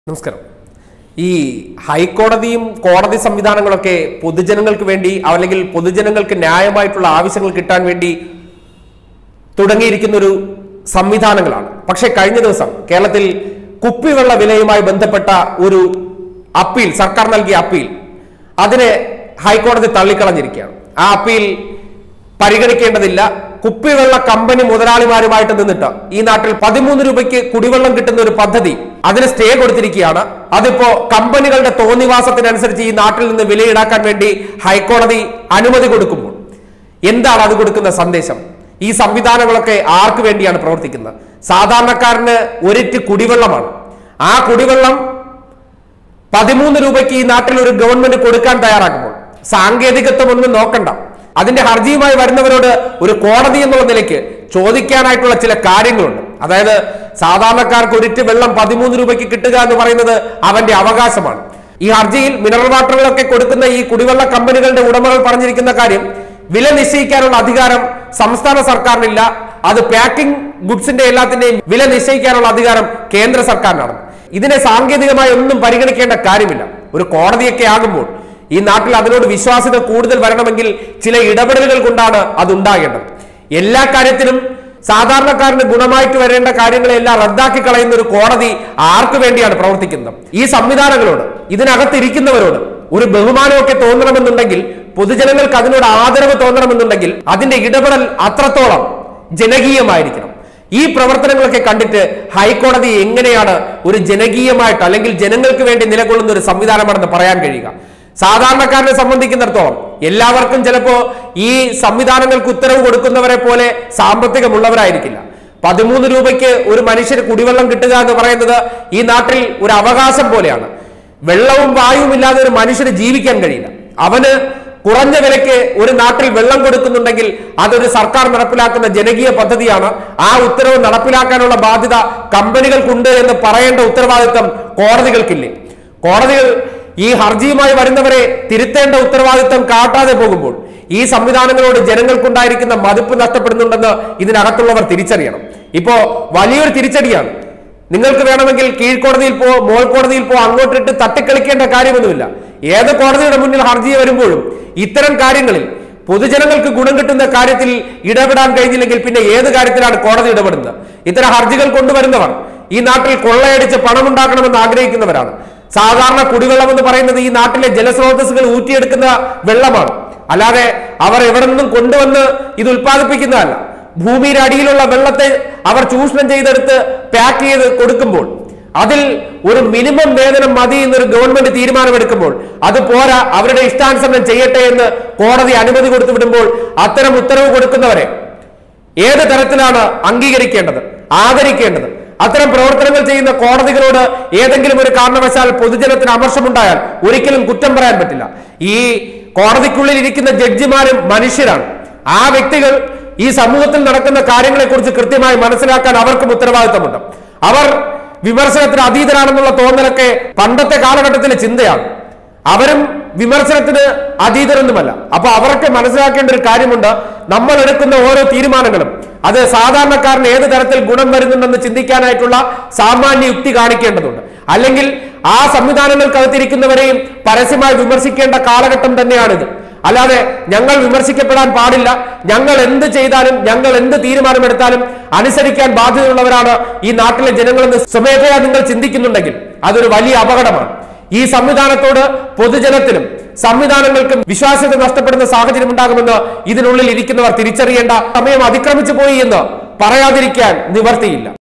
നമസ്കാരം ഈ ഹൈക്കോടതിയും കോടതി സംവിധാനങ്ങളൊക്കെ പൊതുജനങ്ങൾക്ക് വേണ്ടി അല്ലെങ്കിൽ പൊതുജനങ്ങൾക്ക് ന്യായമായിട്ടുള്ള ആവശ്യങ്ങൾ കിട്ടാൻ വേണ്ടി തുടങ്ങിയിരിക്കുന്ന ഒരു സംവിധാനങ്ങളാണ് പക്ഷെ കഴിഞ്ഞ ദിവസം കേരളത്തിൽ കുപ്പിവെള്ള വിലയുമായി ബന്ധപ്പെട്ട ഒരു അപ്പീൽ സർക്കാർ നൽകിയ അപ്പീൽ അതിനെ ഹൈക്കോടതി തള്ളിക്കളഞ്ഞിരിക്കുകയാണ് ആ അപ്പീൽ പരിഗണിക്കേണ്ടതില്ല കുപ്പിവെള്ള കമ്പനി മുതലാളിമാരുമായിട്ട് നിന്നിട്ട് ഈ നാട്ടിൽ പതിമൂന്ന് രൂപയ്ക്ക് കുടിവെള്ളം കിട്ടുന്ന ഒരു പദ്ധതി അതിന് സ്റ്റേ കൊടുത്തിരിക്കുകയാണ് അതിപ്പോ കമ്പനികളുടെ തോന്നിവാസത്തിനനുസരിച്ച് ഈ നാട്ടിൽ നിന്ന് വില ഈടാക്കാൻ വേണ്ടി ഹൈക്കോടതി അനുമതി കൊടുക്കുമ്പോൾ എന്താണ് അത് കൊടുക്കുന്ന സന്ദേശം ഈ സംവിധാനങ്ങളൊക്കെ ആർക്ക് വേണ്ടിയാണ് പ്രവർത്തിക്കുന്നത് സാധാരണക്കാരന് ഒരിറ്റ് കുടിവെള്ളമാണ് ആ കുടിവെള്ളം പതിമൂന്ന് രൂപയ്ക്ക് ഈ നാട്ടിൽ ഒരു ഗവൺമെന്റ് കൊടുക്കാൻ തയ്യാറാക്കുമ്പോൾ സാങ്കേതികത്വം ഒന്നും നോക്കണ്ട അതിന്റെ ഹർജിയുമായി വരുന്നവരോട് ഒരു കോടതി എന്നുള്ള നിലയ്ക്ക് ചോദിക്കാനായിട്ടുള്ള ചില കാര്യങ്ങളുണ്ട് അതായത് സാധാരണക്കാർക്ക് ഒരിറ്റ് വെള്ളം പതിമൂന്ന് രൂപയ്ക്ക് കിട്ടുക എന്ന് പറയുന്നത് അവന്റെ അവകാശമാണ് ഈ ഹർജിയിൽ മിനറൽ വാട്ടറുകളൊക്കെ കൊടുക്കുന്ന ഈ കുടിവെള്ള കമ്പനികളുടെ ഉടമകൾ പറഞ്ഞിരിക്കുന്ന കാര്യം വില നിശ്ചയിക്കാനുള്ള അധികാരം സംസ്ഥാന സർക്കാരിനില്ല അത് പാക്കിംഗ് ഗുഡ്സിന്റെ എല്ലാത്തിന്റെയും വില നിശ്ചയിക്കാനുള്ള അധികാരം കേന്ദ്ര സർക്കാരിനാണ് ഇതിനെ സാങ്കേതികമായി ഒന്നും പരിഗണിക്കേണ്ട കാര്യമില്ല ഒരു കോടതിയൊക്കെ ആകുമ്പോൾ ഈ നാട്ടിൽ അതിനോട് വിശ്വാസ്യത കൂടുതൽ വരണമെങ്കിൽ ചില ഇടപെടലുകൾ കൊണ്ടാണ് അത് ഉണ്ടാകേണ്ടത് എല്ലാ കാര്യത്തിലും സാധാരണക്കാരന് ഗുണമായിട്ട് വരേണ്ട കാര്യങ്ങളെല്ലാം റദ്ദാക്കി കളയുന്ന ഒരു കോടതി ആർക്കു വേണ്ടിയാണ് പ്രവർത്തിക്കുന്നത് ഈ സംവിധാനങ്ങളോട് ഇതിനകത്തിരിക്കുന്നവരോട് ഒരു ബഹുമാനമൊക്കെ തോന്നണമെന്നുണ്ടെങ്കിൽ പൊതുജനങ്ങൾക്ക് അതിനോട് ആദരവ് തോന്നണമെന്നുണ്ടെങ്കിൽ അതിന്റെ ഇടപെടൽ അത്രത്തോളം ജനകീയമായിരിക്കണം ഈ പ്രവർത്തനങ്ങളൊക്കെ കണ്ടിട്ട് ഹൈക്കോടതി എങ്ങനെയാണ് ഒരു ജനകീയമായിട്ട് അല്ലെങ്കിൽ ജനങ്ങൾക്ക് വേണ്ടി നിലകൊള്ളുന്ന ഒരു സംവിധാനമാണെന്ന് പറയാൻ കഴിയുക സാധാരണക്കാരനെ സംബന്ധിക്കുന്നിടത്തോളം എല്ലാവർക്കും ചിലപ്പോ ഈ സംവിധാനങ്ങൾക്ക് ഉത്തരവ് കൊടുക്കുന്നവരെ പോലെ സാമ്പത്തികമുള്ളവരായിരിക്കില്ല പതിമൂന്ന് രൂപയ്ക്ക് ഒരു മനുഷ്യന് കുടിവെള്ളം കിട്ടുക എന്ന് പറയുന്നത് ഈ നാട്ടിൽ ഒരു അവകാശം പോലെയാണ് വെള്ളവും വായുവും ഇല്ലാതെ ഒരു മനുഷ്യന് ജീവിക്കാൻ കഴിയില്ല അവന് കുറഞ്ഞ വിലയ്ക്ക് ഒരു നാട്ടിൽ വെള്ളം കൊടുക്കുന്നുണ്ടെങ്കിൽ അതൊരു സർക്കാർ നടപ്പിലാക്കുന്ന ജനകീയ പദ്ധതിയാണ് ആ ഉത്തരവ് നടപ്പിലാക്കാനുള്ള ബാധ്യത കമ്പനികൾക്കുണ്ട് എന്ന് പറയേണ്ട ഉത്തരവാദിത്തം കോടതികൾക്കില്ലേ കോടതികൾ ഈ ഹർജിയുമായി വരുന്നവരെ തിരുത്തേണ്ട ഉത്തരവാദിത്തം കാട്ടാതെ പോകുമ്പോൾ ഈ സംവിധാനങ്ങളോട് ജനങ്ങൾക്കുണ്ടായിരിക്കുന്ന മതിപ്പ് നഷ്ടപ്പെടുന്നുണ്ടെന്ന് ഇതിനകത്തുള്ളവർ തിരിച്ചറിയണം ഇപ്പോ വലിയൊരു തിരിച്ചടിയാണ് നിങ്ങൾക്ക് വേണമെങ്കിൽ കീഴ്ക്കോടതിയിൽ പോ മോൾ കോടതിയിൽ പോ അങ്ങോട്ടിട്ട് തട്ടിക്കളിക്കേണ്ട കാര്യമൊന്നുമില്ല ഏത് കോടതിയുടെ മുന്നിൽ ഹർജി വരുമ്പോഴും ഇത്തരം കാര്യങ്ങളിൽ പൊതുജനങ്ങൾക്ക് ഗുണം കിട്ടുന്ന കാര്യത്തിൽ ഇടപെടാൻ കഴിഞ്ഞില്ലെങ്കിൽ പിന്നെ ഏത് കാര്യത്തിലാണ് കോടതി ഇടപെടുന്നത് ഇത്തരം ഹർജികൾ കൊണ്ടുവരുന്നവർ ഈ നാട്ടിൽ കൊള്ളയടിച്ച് പണമുണ്ടാക്കണമെന്ന് ആഗ്രഹിക്കുന്നവരാണ് സാധാരണ കുടിവെള്ളം എന്ന് പറയുന്നത് ഈ നാട്ടിലെ ജലസ്രോതസ്സുകൾ ഊറ്റിയെടുക്കുന്ന വെള്ളമാണ് അല്ലാതെ അവർ എവിടെ നിന്നും കൊണ്ടുവന്ന് ഇത് ഉൽപ്പാദിപ്പിക്കുന്നതല്ല ഭൂമിയുടെ അടിയിലുള്ള വെള്ളത്തെ അവർ ചൂഷണം ചെയ്തെടുത്ത് പാക്ക് ചെയ്ത് കൊടുക്കുമ്പോൾ അതിൽ ഒരു മിനിമം വേതനം മതി എന്നൊരു ഗവൺമെന്റ് തീരുമാനമെടുക്കുമ്പോൾ അത് പോരാ അവരുടെ ഇഷ്ടാനുസരണം ചെയ്യട്ടെ എന്ന് കോടതി അനുമതി കൊടുത്തു വിടുമ്പോൾ അത്തരം ഉത്തരവ് കൊടുക്കുന്നവരെ ഏത് തരത്തിലാണ് അംഗീകരിക്കേണ്ടത് ആദരിക്കേണ്ടത് അത്തരം പ്രവർത്തനങ്ങൾ ചെയ്യുന്ന കോടതികളോട് ഏതെങ്കിലും ഒരു കാരണവശാൽ പൊതുജനത്തിന് അമർഷമുണ്ടായാൽ ഒരിക്കലും കുറ്റം പറയാൻ പറ്റില്ല ഈ കോടതിക്കുള്ളിൽ ഇരിക്കുന്ന ജഡ്ജിമാരും മനുഷ്യരാണ് ആ വ്യക്തികൾ ഈ സമൂഹത്തിൽ നടക്കുന്ന കാര്യങ്ങളെക്കുറിച്ച് കൃത്യമായി മനസ്സിലാക്കാൻ അവർക്കും ഉത്തരവാദിത്തമുണ്ട് അവർ വിമർശനത്തിന് അതീതരാണെന്നുള്ള തോന്നലൊക്കെ പണ്ടത്തെ കാലഘട്ടത്തിലെ ചിന്തയാണ് അവരും വിമർശനത്തിന് അതീതരൊന്നുമല്ല അപ്പൊ അവരൊക്കെ മനസ്സിലാക്കേണ്ട ഒരു കാര്യമുണ്ട് നമ്മൾ എടുക്കുന്ന ഓരോ തീരുമാനങ്ങളും അത് സാധാരണക്കാരന് ഏത് തരത്തിൽ ഗുണം വരുന്നുണ്ടെന്ന് ചിന്തിക്കാനായിട്ടുള്ള സാമാന്യ യുക്തി കാണിക്കേണ്ടതുണ്ട് അല്ലെങ്കിൽ ആ സംവിധാനങ്ങൾക്കകത്തിരിക്കുന്നവരെയും പരസ്യമായി വിമർശിക്കേണ്ട കാലഘട്ടം തന്നെയാണിത് അല്ലാതെ ഞങ്ങൾ വിമർശിക്കപ്പെടാൻ പാടില്ല ഞങ്ങൾ എന്ത് ചെയ്താലും ഞങ്ങൾ എന്ത് തീരുമാനമെടുത്താലും അനുസരിക്കാൻ ബാധ്യതയുള്ളവരാണ് ഈ നാട്ടിലെ ജനങ്ങളെന്ന് സ്വമേധയാ നിങ്ങൾ ചിന്തിക്കുന്നുണ്ടെങ്കിൽ അതൊരു വലിയ അപകടമാണ് ഈ സംവിധാനത്തോട് പൊതുജനത്തിനും സംവിധാനങ്ങൾക്കും വിശ്വാസ്യത നഷ്ടപ്പെടുന്ന സാഹചര്യം ഉണ്ടാകുമെന്ന് ഇതിനുള്ളിൽ ഇരിക്കുന്നവർ തിരിച്ചറിയേണ്ട സമയം അതിക്രമിച്ചു പോയി എന്ന് പറയാതിരിക്കാൻ നിവർത്തിയില്ല